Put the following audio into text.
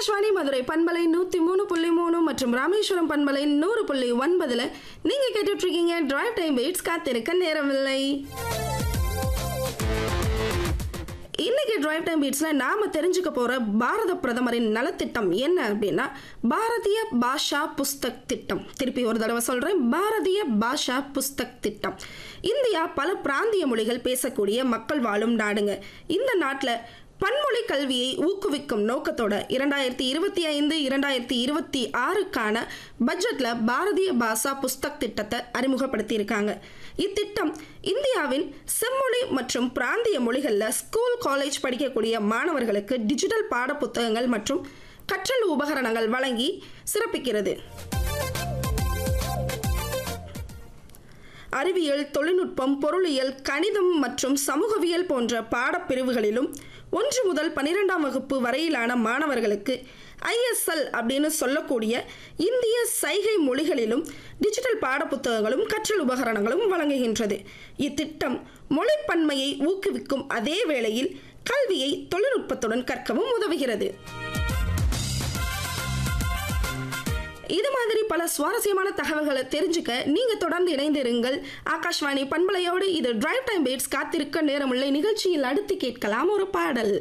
ஆகாஷ்வாணி மதுரை பண்பலை நூத்தி மூணு புள்ளி மூணு மற்றும் ராமேஸ்வரம் பண்பலை நூறு புள்ளி ஒன்பதுல நீங்க கேட்டுட்டு இருக்கீங்க டிரைவ் டைம் வெயிட்ஸ் காத்திருக்க நேரமில்லை இன்னைக்கு டிரைவ் டைம் பீட்ஸ்ல நாம தெரிஞ்சுக்க போற பாரத பிரதமரின் நலத்திட்டம் என்ன அப்படின்னா பாரதிய பாஷா புஸ்தக் திட்டம் திருப்பி ஒரு தடவை சொல்றேன் பாரதிய பாஷா புஸ்தக் திட்டம் இந்தியா பல பிராந்திய மொழிகள் பேசக்கூடிய மக்கள் வாழும் நாடுங்க இந்த நாட்டில் பன்மொழி கல்வியை ஊக்குவிக்கும் நோக்கத்தோட இரண்டாயிரத்தி இருபத்தி ஐந்து இரண்டாயிரத்தி இருபத்தி ஆறுக்கான பட்ஜெட்ல பாரதிய பாஷா புஸ்தக் திட்டத்தை அறிமுகப்படுத்தியிருக்காங்க இத்திட்டம் இந்தியாவின் செம்மொழி மற்றும் பிராந்திய மொழிகளில் ஸ்கூல் காலேஜ் படிக்கக்கூடிய மாணவர்களுக்கு டிஜிட்டல் பாட புத்தகங்கள் மற்றும் கற்றல் உபகரணங்கள் வழங்கி சிறப்பிக்கிறது அறிவியல் தொழில்நுட்பம் பொருளியல் கணிதம் மற்றும் சமூகவியல் போன்ற பாடப்பிரிவுகளிலும் ஒன்று முதல் பன்னிரெண்டாம் வகுப்பு வரையிலான மாணவர்களுக்கு ஐஎஸ்எல் அப்படின்னு சொல்லக்கூடிய இந்திய சைகை மொழிகளிலும் டிஜிட்டல் பாடப்புத்தகங்களும் கற்றல் உபகரணங்களும் வழங்குகின்றது இத்திட்டம் மொழிப்பன்மையை ஊக்குவிக்கும் அதே வேளையில் கல்வியை தொழில்நுட்பத்துடன் கற்கவும் உதவுகிறது இது மாதிரி பல சுவாரஸ்யமான தகவல்களை தெரிஞ்சுக்க நீங்க தொடர்ந்து இணைந்திருங்கள் ஆகாஷ்வாணி பண்பலையோடு இது டிரைவ் டைம் பேட்ஸ் காத்திருக்க நேரமுள்ள நிகழ்ச்சியில் அடுத்து கேட்கலாம் ஒரு பாடல்